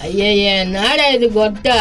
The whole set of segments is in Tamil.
ஐயே நாடா இது கொட்டா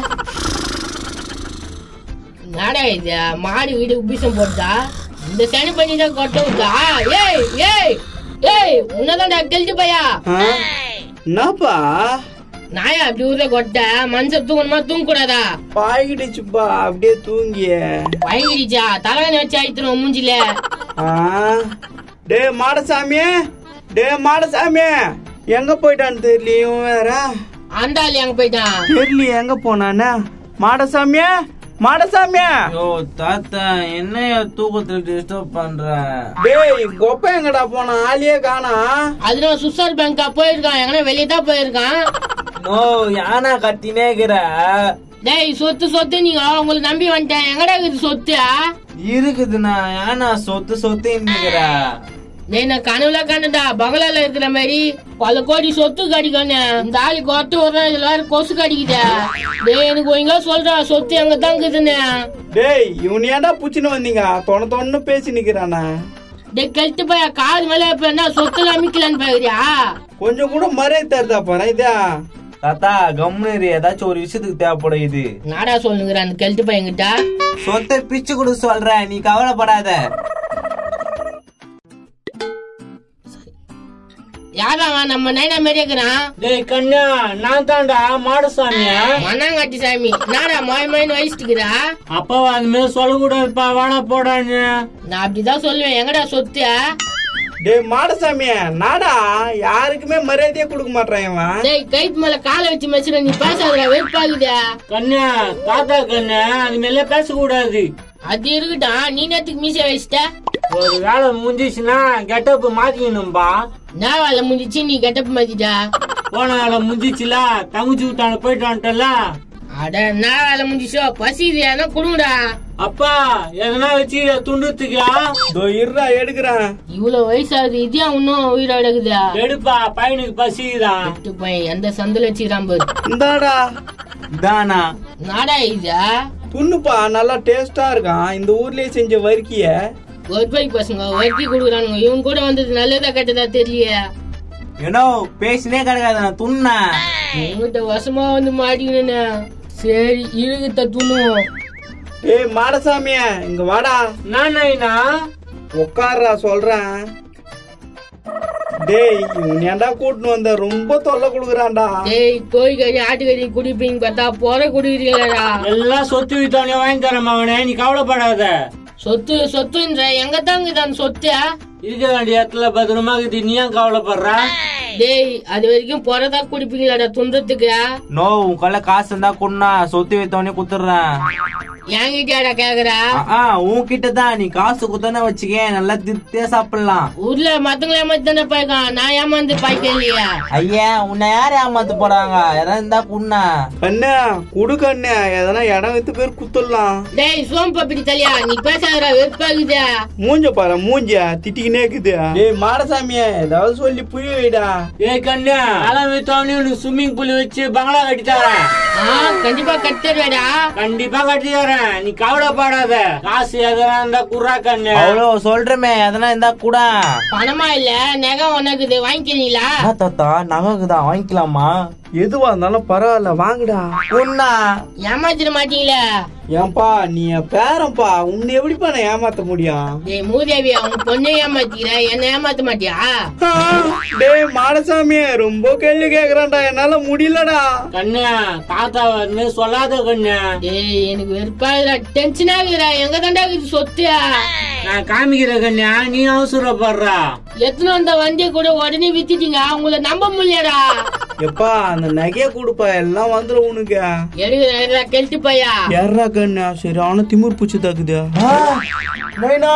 நாடா இது மாடு வீடு உபிசம் போட்டா இந்த சனி பண்ணி தான் கொட்ட விட்டா ஏய் ஏய் ஏய் உன்னதான்டா கெழுத்து பையா ஆ? என்னப்பா நாயா அப்படி ஊர்ல கொட்ட மனுஷன் தூங்கணுமா தூங்க கூடாதா பாய்கிடுச்சுப்பா அப்படியே தூங்கிய பயங்கிடுச்சா தலைவனை வச்சு ஆயித்துரும் மூஞ்சில ஆ? டே மாடசாமி டே மாடசாமி எங்க போயிட்டான்னு தெரியல இவன் வேற அந்த ஆள் எங்க போயிட்டான் தெரியல எங்க போனானே மாடசாமி மாடசாமி ஐயோ தாத்தா என்னையா தூக்கத்துல டிஸ்டர்ப் பண்ற டேய் கொப்ப எங்கடா போனா ஆளியே காணா அதுல சுசார் பேங்கா போயிருக்கான் எங்கன்னா வெளியே தான் போயிருக்கான் நோ யானா கத்தினே இருக்கிற டேய் சொத்து சொத்து நீங்க உங்களை நம்பி வந்துட்டேன் எங்கடா இருக்குது சொத்து இருக்குதுண்ணா யானா சொத்து சொத்து இருக்கிற டேய் நான் கனவுல கண்டுடா பங்களால இருக்கிற மாதிரி பல கோடி சொத்து கடிக்கணும் இந்த ஆளு கொத்து ஒரு இதுல வேற கொசு கடிக்குதா டேய் எனக்கு ஒழுங்கா சொல்றா சொத்து எங்க தான் இருக்குதுன்னு டேய் இவன் ஏன்டா புச்சின்னு வந்தீங்க தொண தொண்ணு பேசி நிக்கிறானா டேய் கழுத்து பைய காது மேல இப்ப என்ன சொத்துல அமைக்கலான்னு பாக்குறியா கொஞ்சம் கூட மரியாதை தருதா பாரு இதா தாத்தா கம்னு இரு, ஏதாச்சும் ஒரு விஷயத்துக்கு தேவைப்படும் இது நாடா சொல்லுங்கிற அந்த கழுத்து பையன்கிட்ட சொத்தை பிச்சு கொடு சொல்றேன் நீ கவலைப்படாத யாராவா நம்ம நைனா மாரி இருக்கிறான் டேய் கண்ணா நான் தான்டா மாடசாமியா மண்ணாங்காட்டி சாமி நாடா மொய் மொயின்னு வயசுட்டுக்கிறா அப்பாவா அந்த மாதிரி சொல்லக்கூடாதுப்பா வாடா போடான்னு நான் அப்படிதான் சொல்லுவேன் எங்கடா சொத்து டேய் மாடசாமி நாடா யாருக்குமே மரியாதையே கொடுக்க மாட்டான் இவன் டேய் கைத்து மேல காலை வச்சு மச்சுற நீ பேசாதடா வெறுப்பாகுதா கண்ணா தாத்தா கண்ணா அது மேல பேசக்கூடாது அது இருக்கட்டும் நீ நேத்துக்கு மீசை வச்சிட்ட ஒரு வேலை முடிஞ்சிச்சுன்னா கெட்டப் மாத்திக்கணும்பா நான் வேலை முடிஞ்சிச்சு நீ கெட்டப் மாத்திட்டா போன வேலை முடிஞ்சிச்சுல தங்கச்சி விட்டான போயிட்டு வந்துட்டல அட நான் வேலை முடிஞ்சிச்சோ பசிது ஏன்னா குடுங்கடா அப்பா எதனா வச்சு துண்டுத்துக்கா இதோ இருடா எடுக்கிறேன் இவ்வளவு வயசாகுது இதே இன்னும் உயிரோட இருக்குதா எடுப்பா பையனுக்கு பசிதான் எட்டு பையன் எந்த சந்தில வச்சுக்கிறான் பாரு இந்தாடா தானா நாடா இதா துண்ணுப்பா நல்லா டேஸ்டா இருக்கான் இந்த ஊர்லயே செஞ்ச வரிக்கிய ஒரு பைக் பசங்க வட்டி கொடுக்குறானுங்க இவன் கூட வந்தது நல்லதா கெட்டதா தெரியலையே ஏனோ பேசினே கிடைக்காது நான் துண்ண உங்ககிட்ட வசமா வந்து மாட்டிக்கினே சரி இழுகுத்த துண்ணுவோம் ஏய் மாடசாமிய இங்க வாடா நானா உட்கார்றா சொல்றேன் டேய் இவன் ஏன்டா கூட்டின்னு வந்த ரொம்ப தொல்லை கொடுக்குறான்டா டேய் கோழிக்கறி ஆட்டுக்கறி குடிப்பீங்க பார்த்தா போற குடிக்கிறீங்களா எல்லாம் சொத்து வித்தவனே வாங்கி தரேன் மகனே நீ கவலைப்படாத சொத்து சொத்துன்ற எங்க தாங்க தான் சொத்து இருக்க வேண்டிய இடத்துல பத்திரமா இருக்குது நீ ஏன் கவலைப்படுற டேய் அது வரைக்கும் போறதா குடிப்பீங்களாடா துன்றதுக்கு நோ உன் கையில காசு இருந்தா கொண்டா சொத்து வித்தவனே குத்துறேன் என்கிட்டயாடா கேக்குறா உன்கிட்ட தான் நீ காசு குத்தன வச்சுக்க நல்லா திருப்தியா சாப்பிடலாம் ஊர்ல மத்தவங்கள ஏமாத்தி தானே பாய்க்கான் நான் ஏமாந்து பாய்க்க இல்லையா ஐயா உன்னை யாரு ஏமாத்து போறாங்க யாராவது இருந்தா குண்ணா கண்ணா குடு கண்ணா எதனா இடம் வித்து பேர் குத்துடலாம் டேய் சோம் பப்படி தலையா நீ பேசாதடா வெறுப்பாகுதா மூஞ்ச பாரு மூஞ்ச திட்டிக்கினே இருக்குது டேய் மாடசாமிய ஏதாவது சொல்லி புரிய வைடா ஏய் கண்ணா அலம் வித்தவனே உனக்கு ஸ்விம்மிங் பூல் வச்சு பங்களா கட்டி தரேன் ஆ கண்டிப்பா கட்டுவேடா கண்டிப்பா கட்டி தரேன் நீ கவலைப்படாத காசு எதனா இருந்தா குர்ரா கண்ணு அவ்வளவு சொல்றமே எதனா இருந்தா கூட பணமா இல்ல நகை உனக்குது வாங்கிக்கிறீங்களா தாத்தா நகைக்குதான் வாங்கிக்கலாமா எதுவா இருந்தாலும் பரவாயில்ல வாங்குடா குண்ணா ஏமாத்திட மாட்டீங்களா ஏன்பா நீ என் பேரன்பா உன்னை எப்படிப்பா நான் ஏமாத்த முடியும் டேய் மூதேவி அவங்க பொண்ணை ஏமாத்திக்கிற என்ன ஏமாத்த மாட்டியா ஆ, டேய் மாடசாமி ரொம்ப கேள்வி கேக்குறான்டா என்னால முடியலடா கண்ணு தாத்தா வந்து சொல்லாத கண்ணு டேய் எனக்கு வெறுப்பாகுதுடா டென்ஷன் ஆகுதுடா எங்க தாண்டா இருக்குது சொத்து நான் காமிக்கிற கண்ணா நீ அவசரப்படுறா எத்தனை வந்த வண்டியை கூட உடனே வித்துட்டீங்க உங்களை நம்ப முடியலடா எப்பா அந்த நகைய கொடுப்பா எல்லாம் வந்துரும் உனக்கு எடுக்கிறா கெல்ட்டு பையா யாரா கண்ணா சரியான திமிர் பூச்சி தாக்குது நைனா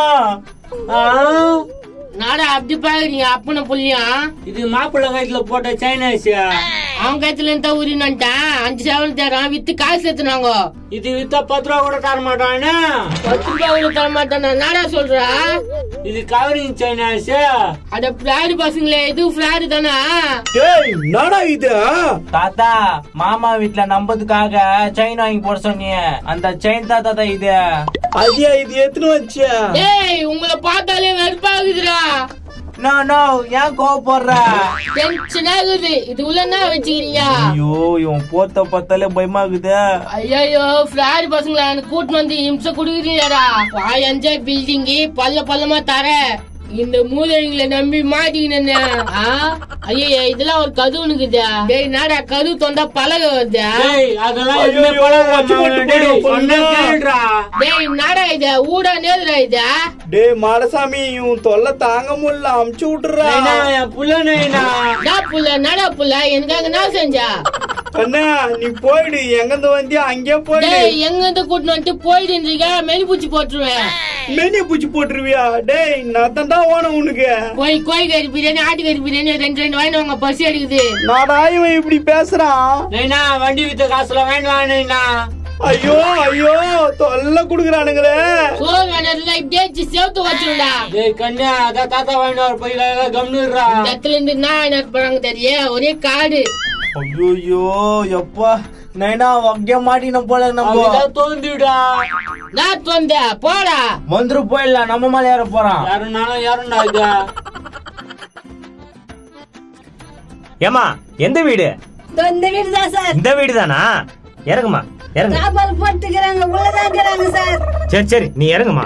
நாடா அப்படி பாக்குறீங்க அப்பன புள்ளியும் இது மாப்பிள்ளை வயசுல போட்ட சைனாஸ் அவன் கத்துல இருந்தா உரினான்ட்டான் அஞ்சு சேவல் தரான் வித்து காசு எடுத்துனாங்க இது வித்தா பத்து ரூபா கூட தர மாட்டானே பத்து ரூபாய் கூட தர மாட்டானா நாடா சொல்றா இது கவரிங் சைனாஸ் அட பிளாடு பசங்களே இது பிளாடு தானா டேய் என்னடா இது தாத்தா மாமா வீட்ல நம்பதுக்காக செயின் வாங்கி போட சொன்னீங்க அந்த செயின் தாத்தா தான் இது அதியா இது எத்தனை வச்சியா ஏய் உங்களை பார்த்தாலே வெறுப்பாகுதுடா நோ நோ ஏன் கோவப்படுற டென்ஷன் ஆகுது இது உள்ள என்ன வச்சுக்கிறீங்க ஐயோ இவன் போத்த பார்த்தாலே பயமா இருக்குது ஐயோ ஃபிளாட் பசங்களா எனக்கு கூட்டு வந்து இம்சை குடுக்குறீங்கடா வாயஞ்ச பில்டிங் பல்ல பல்லமா தர இந்த மூதவிங்களை நம்பி மாட்டிக்கினே ஐயோ இதெல்லாம் ஒரு கதவு இருக்குதா டேய் நாடா கதவு தொந்தா பழக வருதா அதெல்லாம் ஐயோ, எதுவுமே பழகாத வச்சு போட்டு மகனே. டேய், போயிடும், சொன்னா பொண்ணு. கேளுடா. டேய் நாடா இத ஊடா நேதுடா இதா டேய் மாடசாமி இவன் தொல்லை தாங்க முடியல அமுச்சு விட்டுறா நைனா, என் புள்ள நைனா. டா புள்ள நடா புள்ள எனக்காக என்ன செஞ்சா கண்ணா நீ போயிடு எங்கிருந்து வந்தியா அங்கே போயிடு டேய் எங்க இருந்து கூட்டிட்டு வந்துட்டு போயிடுன்றீங்க மெலி பூச்சி போட்டுருவேன் மெனி பூச்சி போட்டுருவியா டேய் நான் தான்டா ஓனம் உனக்கு போய் கோழி கறி பிரியாணி ஆட்டுக்கறி பிரியாணி ரெண்டு ரெண்டு வாங்கி வாங்க பசி எடுக்குது நாடா இவன் இப்படி பேசுறான் நைனா, வண்டி வித்த காசுல வேண்டாம் நைனா. ஐயோ ஐயோ தொல்லை குடுக்குறானுங்களே சோறு வேணாம் இப்படியே சேர்த்து வச்சிருடா டேய், கண்ணியா, அதான் தாத்தா வாங்கிட்டு வர போய் எல்லாம் கம்முனுடுறா. இந்த இடத்துல இருந்து நான் என்ன போறாங்க தெரிய ஒரே காடு ஐயோ எப்பா நைனா வக்கிய மாட்டின போல நம்ம தோந்துடா நான் தொந்த போடா வந்துரு போயிடலாம் நம்ம மேல ஏற போறான் யாருனாலும் யாருண்டா இது ஏமா எந்த வீடு இதோ இந்த வீடு தான் சார் இந்த வீடு தானா இறங்குமா இறங்கு தாப்பால் போட்டுக்கிறாங்க உள்ளதான் இருக்கிறாங்க சார் சரி சரி நீ இறங்குமா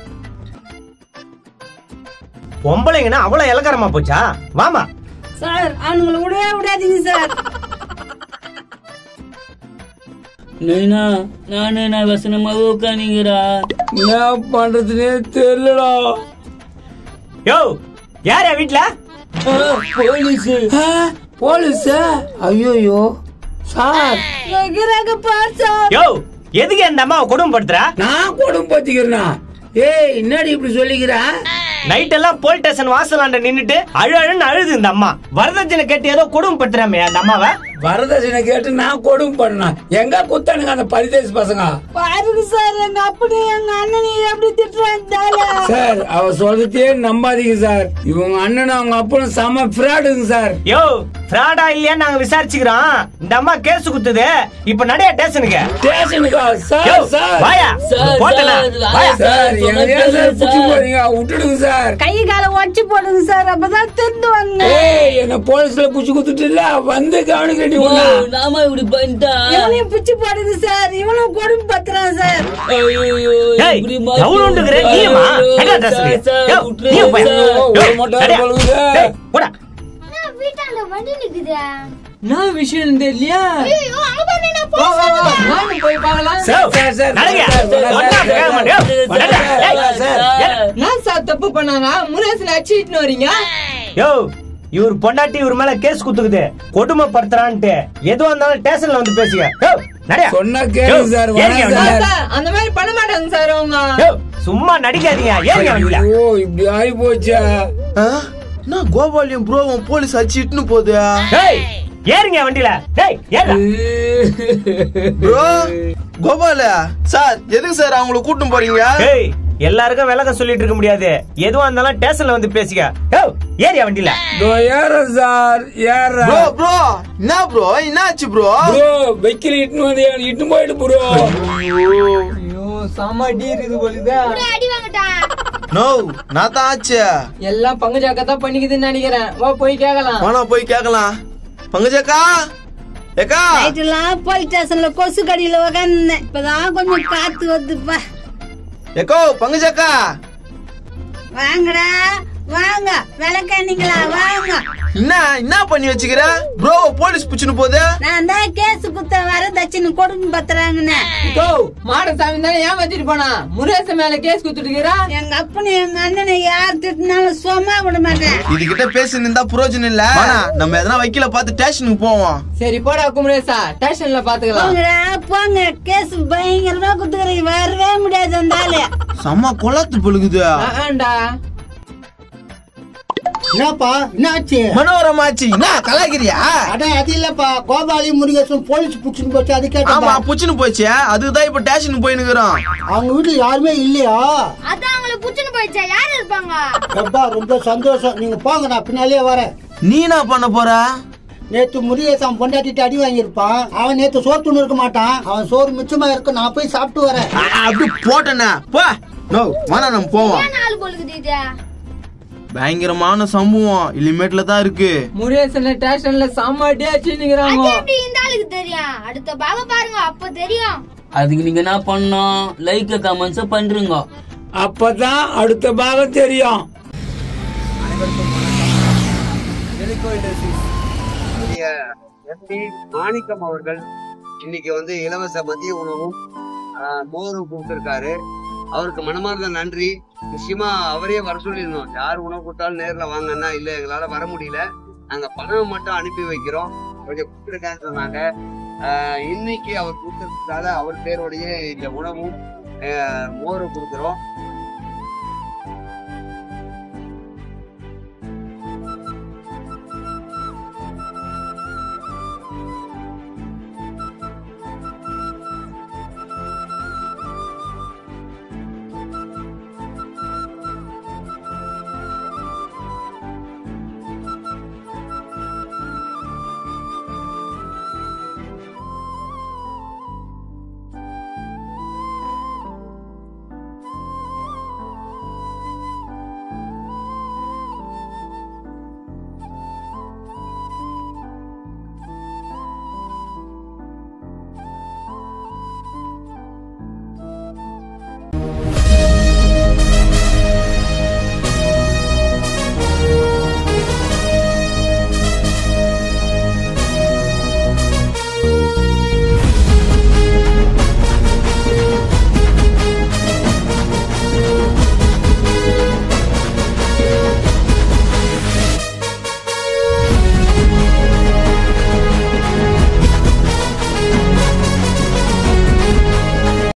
பொம்பளைங்கன்னா அவ்வளவு இலக்காரமா போச்சா வாமா சார் அவனுங்களை விடவே விடாதீங்க சார் நைனா நானே நான் வசனமாவே உட்காந்துங்கிறா என்ன பண்றதுனே தெரியலடா யோ யார் வீட்ல போலீஸ் போலீஸா ஐயோயோ சார் வைக்கிறாங்க பார் சார் யோ எதுக்கு அந்த அம்மாவை கொடுமைப்படுத்துற நான் கொடுமை பத்திக்கிறேனா ஏய் என்னடி இப்படி சொல்லிக்கிறா நைட் எல்லாம் போலீஸ் ஸ்டேஷன் வாசலாண்ட நின்னுட்டு அழு அழுன்னு அழுது இந்த அம்மா வரதட்சணை கேட்டு ஏதோ கொடுமைப்படுத்துறாமே அந்த அம்மாவை வரதட்சணை கேட்டு நான் கொடுமை பண்ணா எங்க குத்தானுங்க அந்த பரிதேச பசங்க பாருங்க சார் எங்க அப்படி எங்க அண்ணனை எப்படி திட்டுறாங்க சார் அவ சொல்றதே நம்பாதீங்க சார் இவங்க அண்ணனும் அவங்க அப்பனும் செம ஃப்ராடுங்க சார் யோ ஃப்ராடா இல்லையா நாங்க விசாரிச்சுக்கிறோம் இந்த அம்மா கேஸ் குத்துது இப்ப நடைய ஸ்டேஷனுக்கு ஸ்டேஷனுக்கா யோ, சார் சார் வாயா சார், போட்டனா சார், வாயா சார் எங்க ஏன் சார் புடிச்சு போறீங்க விட்டுடுங்க சார் கை காலை உடச்சு போடுங்க சார் அப்பதான் திருந்துவாங்க ஏய் என்ன போலீஸ்ல புடிச்சு குத்துட்டு இல்ல வந்து கவனிக்கடி உன்னை நாம இப்படி பண்ணிட்டான் இவனையும் பிச்சு போடுங்க சார் இவனும் கொடுமை பத்துறான் சார் ஐயோ ஏய், இப்படி எவ்வளவு உண்டுங்கிற? நீயுமா? எங்க ஸ்டேஷனுக்கு? யோ, நீயும் போயா. யோ, ஒரு மொட்டை நடையா. பழுகுது. டேய், போடா. வீட்டாண்ட வண்டி நிக்குதா நான் விஷயம் தெரியலையா நானும் போய் பார்க்கலாம் சோ, சார், சார், நடங்க. சார், சார், ஒண்ணா சார், கேட்க மாட்டியோ? சார், நடங்க. ஏய், சார், ஏய். நான் சார் தப்பு பண்ணாங்க முரேசன் அடிச்சுட்டு வரீங்க யோ இவர் பொண்டாட்டி இவர் மேல கேஸ் குத்துக்குது கொடுமைப்படுத்துறான்ட்டு எதுவா இருந்தாலும் ஸ்டேஷன்ல வந்து பேசுங்க யோ, நடையா. சொன்னா கேளுங்க யோ, சார், ஏறுங்க வணக்கம் வண்டியில. சார், சார், அந்த மாதிரி பண்ண மாட்டாங்க சார் அவங்க யோ, சும்மா நடிக்காதீங்க ஏங்க வண்டியில ஐயோ இப்படி ஆகி போச்சா நான் கோபாலியம் ப்ரோவும் போலீஸ் அடிச்சுட்டுன்னு போகுது டேய் ஏறுங்க வண்டியில டேய் ஏறுடா. ப்ரோ கோபால சார் எதுக்கு சார் அவங்கள கூட்டும் போறீங்க டேய் எல்லாருக்கும் விளக்கம் சொல்லிட்டு இருக்க முடியாது எதுவா இருந்தாலும் ஸ்டேஷன்ல வந்து பேசிக்க யோ ஏறியா வண்டியில இதோ ஏறேன் சார் ஏறேன் ப்ரோ ப்ரோ என்ன ப்ரோ என்னாச்சு ப்ரோ ப்ரோ வெக்கில இட்டுன்னு வந்து எனக்கு இட்டுன்னு போயிட்டு ப்ரோ ஐயோ செம அடி இருக்குது போலுதா நோ நான் தான் ஆச்சு எல்லாம் பங்குஜாக்கா தான் பண்ணிக்குதுன்னு நினைக்கிறேன் வா போய் கேட்கலாம் வாணா போய் கேட்கலாம் பங்கஜக்கா ஏக்கா நைட்டுலாம் போலீஸ் ஸ்டேஷன்ல கொசு கடியில உக்காந்துனேன் இப்பதான் கொஞ்சம் காத்து வருதுப்பா ஏக்கோ பங்கஜக்கா வாங்கடா வாங்க விளக்கண்ணீங்களா வாங்க என்ன என்ன பண்ணி வச்சுக்கிற ப்ரோ போலீஸ் புச்சுன்னு போகுது நான் தான் கேஸ் குத்த வர தச்சுன்னு கொடுமை பத்துறாங்கன்னு கோ மாடசாமி தானே ஏமாத்திட்டு போனா முரேசன் மேல கேஸ் குத்துட்டுக்கிறா எங்க அப்பனை எங்க அண்ணனை யார் திட்டினாலும் சும்மா விட மாட்டேன் இதுகிட்ட பேசி நின்றா புரோஜனம் இல்ல வாணா, நம்ம எதனா வைக்கல பார்த்து ஸ்டேஷனுக்கு போவோம் சரி போடா குமரேசா ஸ்டேஷன்ல பாத்துக்கலாம் போங்கடா போங்க கேஸ் பயங்கரமா குத்துக்கிறீங்க வரவே முடியாது அந்த ஆளு செம்ம குளத்து பொழுகுது ஆண்டா என்னப்பா என்னாச்சு மனோரமாச்சு என்ன கலாகிரியா அட அது இல்லப்பா கோபாலி முருகேசன் போலீஸ் புடிச்சுன்னு போச்சு அது ஆமா கேட்டப்பா புச்சுன்னு போச்சு அதுதான் இப்ப ஸ்டேஷனுக்கு போயினுக்குறோம் அவங்க வீட்டுல யாருமே இல்லையா அதான் அவங்களை புச்சுன்னு போயிடுச்சா யாரு இருப்பாங்க அப்பா ரொம்ப சந்தோஷம் நீங்க போங்க நான் பின்னாலேயே வரேன் நீ என்ன பண்ண போற நேத்து முருகேசன் பொண்டாட்டிட்டு அடி வாங்கியிருப்பான் அவன் நேத்து சோறு துண்ணு இருக்க மாட்டான் அவன் சோறு மிச்சமா இருக்கு நான் போய் சாப்பிட்டு வரேன் ஆ, அப்படி போட்டேண்ணா போ நோ வாணா நம்ம போவோம் நாலு பொழுது பயங்கரமான சம்பவம் இனிமேட்ல தான் இருக்கு முருகேசன் ஸ்டேஷன்ல செம்ம வச்சுக்கிறாங்க எப்படி இந்த ஆளுக்கு தெரியும் அடுத்த பாகம் பாருங்க அப்ப தெரியும் அதுக்கு நீங்க என்ன பண்ணணும் லைக் கமெண்ட்ஸ் பண்றீங்க அப்பதான் அடுத்த பாகம் தெரியும் எம்பி மாணிக்கம் அவர்கள் இன்னைக்கு வந்து இலவச மதிய உணவும் ஆஹ், மோரும் கொடுத்திருக்காரு அவருக்கு மனமார்ந்த நன்றி நிச்சயமா அவரே வர சொல்லியிருந்தோம் யார் உணவு கொடுத்தாலும் நேர்ல வாங்கன்னா இல்ல எங்களால வர முடியல நாங்க பணம் மட்டும் அனுப்பி வைக்கிறோம் கொஞ்சம் கொடுத்துருக்கேன்னு சொன்னாங்க ஆஹ், இன்னைக்கு அவர் கொடுத்ததுனால அவர் பேரோடயே இந்த உணவும் ஆஹ், மோரும் கொடுக்குறோம்